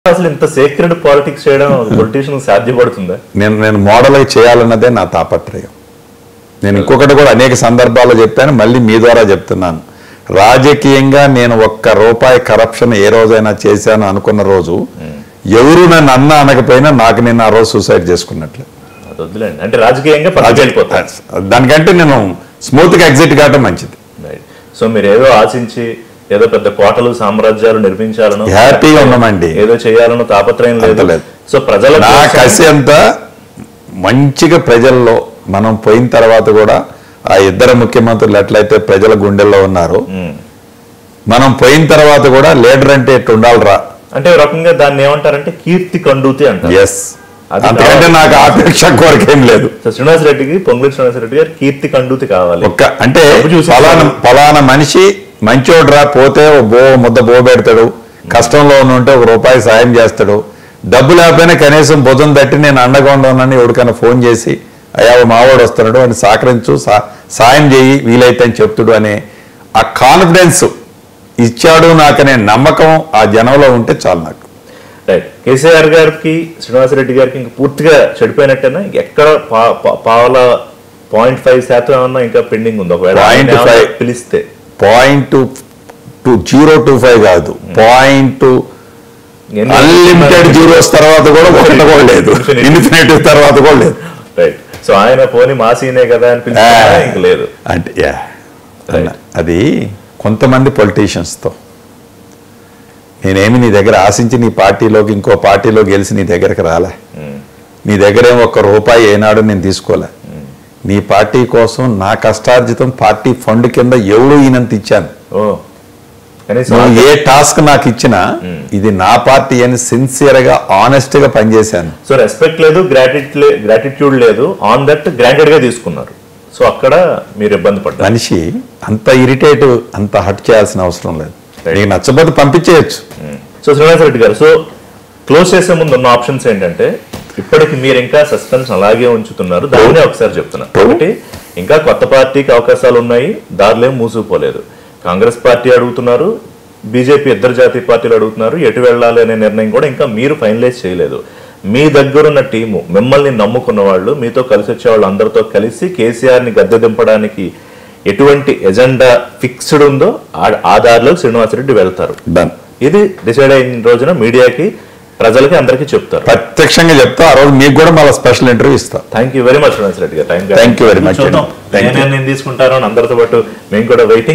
అసలు ఇంత sacred politics చేయడం పొలిటీషియన్ సాధ్యపడుతుందా నేను నేను మోడల్ చేయాలన్నదే నా తాపత్రయం నేను ఇంకొకటి కూడా అనేక సందర్భాల్లో చెప్పాను మళ్ళీ మీ ద్వారా చెప్తున్నాను రాజకీయంగా నేను ఒక్క రూపాయి కరప్షన్ ఏ రోజైనా చేశాను అనుకున్న రోజు ఎవరు నన్ను అన్న అనకపోయినా నాకు నేను ఆ రోజు సూసైడ్ చేసుకున్నట్లు అది వద్దులేండి అంటే రాజకీయంగా పక్కకి వెళ్ళిపోతారు దానికంటే నేను స్మూత్ గా ఎగ్జిట్ కావటం మంచిది Right. సో మీరు ఏదో ఆశించి ఏదో పెద్ద కోటలు సామ్రాజ్యాలు నిర్మించాలను హ్యాపీగా ఉన్నామండి ఏదో చేయాలనో తాపత్రయం లేదు అంత లేదు. సో ప్రజల నా కోసం- కసి అంతా మంచిగా ప్రజల్లో మనం పోయిన తర్వాత కూడా ఆ ఇద్దరు ముఖ్యమంత్రులు ఎట్లయితే ప్రజల గుండెల్లో ఉన్నారో మ్మ్. మనం పోయిన తర్వాత కూడా లీడర్ అంటే ఎట్టు ఉండాలిరా అంటే ఒక రకంగా దాన్ని ఏమంటారంటే కీర్తి కండూతి అంటారు ఎస్ అది అంతకంటే కావాలి. నాకు ఆపేక్ష కోరికేం లేదు సో శ్రీనివాస్ రెడ్డికి పొంగులేటి శ్రీనివాస్ రెడ్డి గారు కీర్తి కండూతి కావాలి ఒక్క అంటే డబ్బు చూసి ఫలానా ఫలానా మనిషి మంచోడ్రా పోతే ఓ బో ముద్ద బో పెడతాడు కష్టంలో ఉన్న ఉంటే ఒక రూపాయి సాయం చేస్తాడు డబ్బు లేకపోయినా కనీసం భుజం తట్టి నేను అండగా ఉన్నానని ఎవరికైనా ఫోన్ చేసి అయ్యా ఓ మావాడు వస్తున్నాడు అని సహకరించు సా- సాయం చేయి వీలైతే అని చెప్తుడు అనే ఆ కాన్ఫిడెన్స్ ఇచ్చాడు నాకనే నమ్మకం ఆ జనంలో ఉంటే చాలు నాకు రైట్ కేసీఆర్ గారికి శ్రీనివాస్ రెడ్డి గారికి ఇంకా పూర్తిగా చెడిపోయినట్టేనా ఎక్కడ పా- పా- పావుల పాయింట్ ఫైవ్ శాతం ఏమన్నా ఇంకా పెండింగ్ ఉంది ఒకవేళ ఆయన 0.5 ఏమన్నా పిలిస్తే point two zero two five కాదు పాయింట్ ఎన్ని- అన్లిమిటెడ్ జీరోస్ తర్వాత కూడా ఒకటి కూడా లేదు Infinity. ఇన్ఫినిటీ తర్వాత కూడా లేదు రైట్ సో ఆయన పోని మాసీనే కదా అని పిలిస్తే ఇంక లేదు అంటే యా Right. అది కొంతమంది పొలిటీషియన్స్తో నేనేమి నీ దగ్గర ఆశించి నీ పార్టీలోకి ఇంకో పార్టీలో గెలిచి నీ దగ్గరకు రాలే నీ దగ్గర ఏం ఒక్క రూపాయి ఏనాడు నేను తీసుకోలే నీ పార్టీ కోసం నా కష్టార్జితం పార్టీ ఫండ్ కింద ఎవడు ఈయనంత ఇచ్చాను ఓ కనీసం నువ్వు ఏ టాస్క్ నాకు ఇచ్చినా ఇది నా పార్టీ అని సిన్సియర్ గా ఆనెస్ట్ గా పనిచేశాను సో రెస్పెక్ట్ లేదు గ్రాటిట్యూడ్ గ్రాటిట్యూడ్ లేదు ఆన్ దట్ గ్రాంటెడ్ గా తీసుకున్నారు సో అక్కడ మీరు ఇబ్బంది పడ్డారు మనిషి అంత ఇరిటేట్ అంత హట్ చేయాల్సిన అవసరం లేదు Right. నీకు నచ్చబోతే పంపించేయచ్చు so Srinivasa Reddy garu so close చేసే ముందు ఉన్న ఆప్షన్స్ ఏంటంటే ఇప్పటికి మీరు ఇంకా సస్పెన్స్ అలాగే ఉంచుతున్నారు దాన్నే ఒకసారి చెప్తున్నారు ఒకటి ఇంకా కొత్త పార్టీకి అవకాశాలు ఉన్నాయి దారిలేం మూసుకుపోలేదు కాంగ్రెస్ పార్టీ అడుగుతున్నారు బీజేపీ ఇద్దరు జాతీయ పార్టీలు అడుగుతున్నారు ఎటు వెళ్ళాలి అనే నిర్ణయం కూడా ఇంకా మీరు ఫైనలైజ్ చేయలేదు మీ దగ్గరున్న టీము మిమ్మల్ని నమ్ముకున్న వాళ్ళు మీతో కలిసి వచ్చే వాళ్ళు అందరితో కలిసి కేసీఆర్ ని గద్దె దింపడానికి ఎటువంటి ఎజెండా ఫిక్స్డ్ ఉందో ఆ- ఆ దారిలో శ్రీనివాసరెడ్డి వెళ్తారు డన్ ఇది డిసైడ్ అయిన రోజున మీడియాకి ప్రజలకి అందరికీ చెప్తారు ప్రత్యక్షంగా చెప్తా ఆ రోజు మీకు కూడా మళ్ళీ స్పెషల్ ఇంటర్వ్యూ ఇస్తా thank you very much Reddy గారు Thank you very much చూద్దాం అండి. Thank A you. నిర్ణయం తీసుకుంటారో అని అందరితో పాటు మేము కూడా వెయిటింగ్